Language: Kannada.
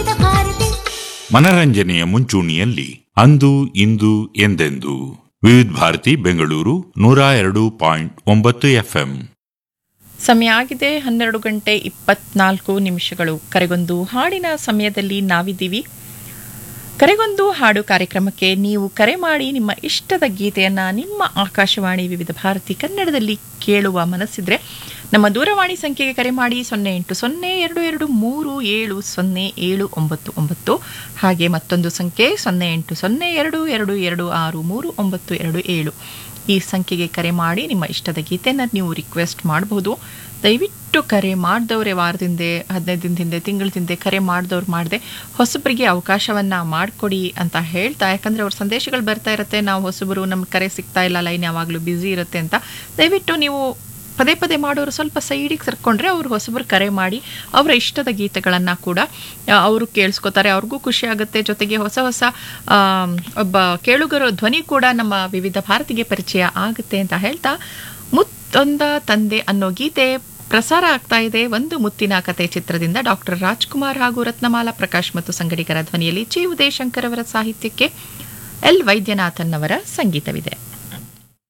ಭಾರತಿ ಮನರಂಜನೆಯ ಮುಂಚೂಣಿಯಲ್ಲಿ ಅಂದು ಇಂದು ಎಂದೆಂದು ವಿವಿಧ ಭಾರತಿ ಬೆಂಗಳೂರು ನೂರ ಎರಡು ಪಾಯಿಂಟ್ ಒಂಬತ್ತು ಎಫ್ಎಂ ಸಮಯ ಆಗಿದೆ ಹನ್ನೆರಡು ಗಂಟೆ ಇಪ್ಪತ್ನಾಲ್ಕು ನಿಮಿಷಗಳು ಕರೆಗೊಂದು ಹಾಡಿನ ಸಮಯದಲ್ಲಿ ನಾವಿದ್ದೀವಿ ಕರೆಗೊಂದು ಹಾಡು ಕಾರ್ಯಕ್ರಮಕ್ಕೆ ನೀವು ಕರೆ ಮಾಡಿ ನಿಮ್ಮ ಇಷ್ಟದ ಗೀತೆಯನ್ನು ನಿಮ್ಮ ಆಕಾಶವಾಣಿ ವಿವಿಧ ಭಾರತಿ ಕನ್ನಡದಲ್ಲಿ ಕೇಳುವ ಮನಸ್ಸಿದ್ರೆ ನಮ್ಮ ದೂರವಾಣಿ ಸಂಖ್ಯೆಗೆ ಕರೆ ಮಾಡಿ ಸೊನ್ನೆ ಎಂಟು ಸೊನ್ನೆ ಎರಡು ಎರಡು ಮೂರು ಏಳು ಸೊನ್ನೆ ಏಳು ಒಂಬತ್ತು ಒಂಬತ್ತು ಹಾಗೆ ಮತ್ತೊಂದು ಸಂಖ್ಯೆ ಸೊನ್ನೆ ಎಂಟು ಸೊನ್ನೆ ಎರಡು ಎರಡು ಎರಡು ಆರು ಮೂರು ಒಂಬತ್ತು ಎರಡು ಏಳು ಈ ಸಂಖ್ಯೆಗೆ ಕರೆ ಮಾಡಿ ನಿಮ್ಮ ಇಷ್ಟದ ಗೀತೆನ ನೀವು ರಿಕ್ವೆಸ್ಟ್ ಮಾಡಬಹುದು ದಯವಿಟ್ಟು ಕರೆ ಮಾಡಿದವರೇ ವಾರದಿಂದ ಹದಿನೈದು ದಿನದ ಹಿಂದೆ ತಿಂಗಳ ಹಿಂದೆ ಕರೆ ಮಾಡಿದವ್ರು ಮಾಡಿದೆ ಹೊಸಬರಿಗೆ ಅವಕಾಶವನ್ನು ಮಾಡಿಕೊಡಿ ಅಂತ ಹೇಳ್ತಾ ಯಾಕಂದರೆ ಅವ್ರ ಸಂದೇಶಗಳು ಬರ್ತಾ ಇರುತ್ತೆ ನಾವು ಹೊಸಬರು ನಮ್ಗೆ ಕರೆ ಸಿಗ್ತಾ ಇಲ್ಲ ಲೈನ್ ಯಾವಾಗಲೂ ಬ್ಯುಸಿ ಇರುತ್ತೆ ಅಂತ ದಯವಿಟ್ಟು ನೀವು ಪದೇ ಪದೇ ಮಾಡೋರು ಸ್ವಲ್ಪ ಸೈಡಿಗೆ ಸರ್ಕೊಂಡ್ರೆ ಅವ್ರು ಹೊಸಬರು ಕರೆ ಮಾಡಿ ಅವರ ಇಷ್ಟದ ಗೀತೆಗಳನ್ನು ಕೂಡ ಆ, ಅವರು ಕೇಳಿಸ್ಕೊತಾರೆ ಅವ್ರಿಗೂ ಖುಷಿ ಆಗುತ್ತೆ ಜೊತೆಗೆ ಹೊಸ ಹೊಸ ಆಮ್, ಒಬ್ಬ ಕೇಳುಗರ ಧ್ವನಿ ಕೂಡ ನಮ್ಮ ವಿವಿಧ ಭಾರತಿಗೆ ಪರಿಚಯ ಆಗುತ್ತೆ ಅಂತ ಹೇಳ್ತಾ ಮುತ್ತೊಂದ ತಂದೆ ಅನ್ನೋ ಗೀತೆ ಪ್ರಸಾರ ಆಗ್ತಾ ಇದೆ ಒಂದು ಮುತ್ತಿನ ಕತೆ ಚಿತ್ರದಿಂದ ಡಾಕ್ಟರ್ ರಾಜ್ಕುಮಾರ್ ಹಾಗೂ ರತ್ನಮಾಲಾ ಪ್ರಕಾಶ್ ಮತ್ತು ಸಂಗಡಿಗರ ಧ್ವನಿಯಲ್ಲಿ ಚಿ ಉದಯಶಂಕರ್ ಅವರ ಸಾಹಿತ್ಯಕ್ಕೆ ಎಲ್ ವೈದ್ಯನಾಥನ್ ಅವರ ಸಂಗೀತವಿದೆ